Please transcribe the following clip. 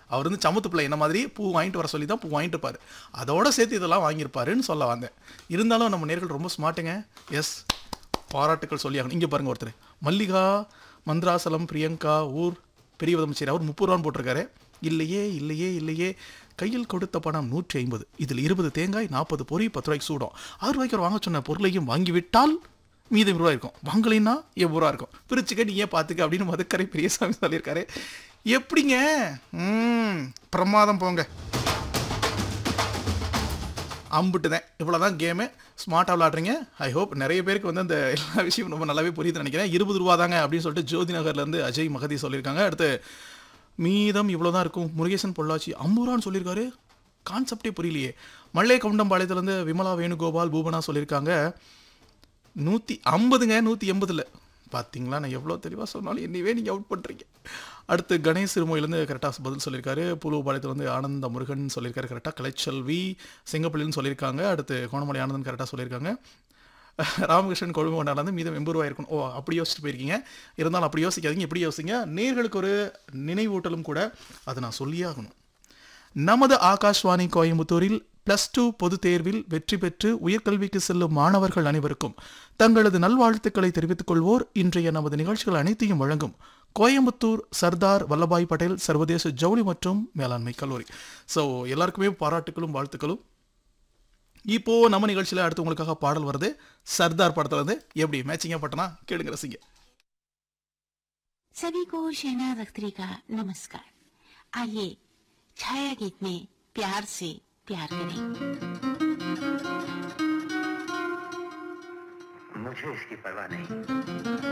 அவர் வந்து சமத்து பிள்ளை என்ன மாதிரி பூ வாங்கிட்டு வர சொல்லி தான் பூ வாங்கிட்டு இருப்பாரு அதோட சேர்த்து இதெல்லாம் வாங்கியிருப்பாருன்னு சொல்ல வந்தேன் இருந்தாலும் நம்ம நேர்கள் ரொம்ப ஸ்மார்ட்டுங்க எஸ் பாராட்டுக்கள் சொல்லி ஆகணும் இங்கே பாருங்க ஒருத்தர் மல்லிகா மந்திராசலம் பிரியங்கா ஊர் பெரிய முதலமைச்சர் அவர் முப்பது ரூபான்னு போட்டிருக்காரு இல்லையே இல்லையே இல்லையே கையில் கொடுத்த பணம் நூற்றி ஐம்பது இதில் இருபது தேங்காய் நாற்பது பொறி பத்து ரூபாய்க்கு சூடும் ஆறு ரூபாய்க்கு அவர் வாங்க சொன்ன பொருளையும் வாங்கிவிட்டால் மீதம் ரூபாய் இருக்கும் வாங்கலைன்னா எவ்வளோ ரூபா இருக்கும் பிரிச்சுக்க நீ ஏன் பார்த்துக்க அப்படின்னு மதுக்கரை பெரியசாமி சொல்லியிருக்காரு எப்படிங்க ம் பிரமாதம் போங்க அம்புட்டுதேன் இவ்வளோதான் கேமு ஸ்மார்ட்டாக விளாட்றீங்க ஐ ஹோப் நிறைய பேருக்கு வந்து அந்த எல்லா விஷயமும் ரொம்ப நல்லாவே புரியுதுன்னு நினைக்கிறேன் இருபது ரூபா தாங்க அப்படின்னு சொல்லிட்டு ஜோதி நகர்லேருந்து அஜய் மகதி சொல்லியிருக்காங்க அடுத்து மீதம் இவ்வளோ தான் இருக்கும் முருகேசன் பொள்ளாச்சி ஐம்பது ரூபான்னு சொல்லியிருக்காரு கான்செப்டே புரியலையே மல்லை கவுண்டம்பாளையத்துலேருந்து விமலா வேணுகோபால் பூபனா சொல்லியிருக்காங்க நூற்றி ஐம்பதுங்க நூற்றி எண்பதில் பார்த்தீங்களா நான் எவ்வளோ தெளிவாக சொன்னாலும் என்னையவே நீங்கள் அவுட் பண்ணுறீங்க அடுத்து கணேஷ் சிறுமொழிலேருந்து கரெக்டாக பதில் சொல்லியிருக்காரு புலுபாளையத்தில் வந்து ஆனந்த முருகன் சொல்லியிருக்காரு கரெக்டாக கலைச்செல்வி செங்கப்பள்ளின்னு சொல்லியிருக்காங்க அடுத்து கோணமலை ஆனந்தன் கரெக்டாக சொல்லியிருக்காங்க ராமகிருஷ்ணன் கொழும்பு மீதம் எண்பது ரூபாய் இருக்கணும் ஓ அப்படி யோசிச்சுட்டு போயிருக்கீங்க இருந்தாலும் அப்படி யோசிக்காதீங்க இப்படி யோசிங்க நேர்களுக்கு ஒரு நினைவூட்டலும் கூட அதை நான் சொல்லியே ஆகணும் நமது ஆகாஷ்வாணி கோயம்புத்தூரில் பிளஸ் டூ பொதுத் தேர்வில் வெற்றி பெற்று உயர்கல்விக்கு செல்லும் மாணவர்கள் அனைவருக்கும் தங்களது நல்வாழ்த்துக்களை தெரிவித்துக் கொள்வோர் இன்றைய நமது நிகழ்ச்சிகள் அனைத்தையும் வழங்கும் கோயம்புத்தூர் சர்தார் வல்லபாய் பட்டேல் சர்வதேச ஜவுளி மற்றும் மேலாண்மை கல்லூரி ஸோ எல்லாருக்குமே பாராட்டுகளும் வாழ்த்துக்களும் இப்போ நம்ம நிகழ்ச்சியில் அடுத்து உங்களுக்காக பாடல் வருது சர்தார் படத்துல இருந்து எப்படி மேட்சிங்கா பட்டனா கேளுங்க ரசிங்க सभी को शहना अख्तरी का नमस्कार आइए छाया गीत में प्यार से प्यार करें मुझे इसकी परवाह नहीं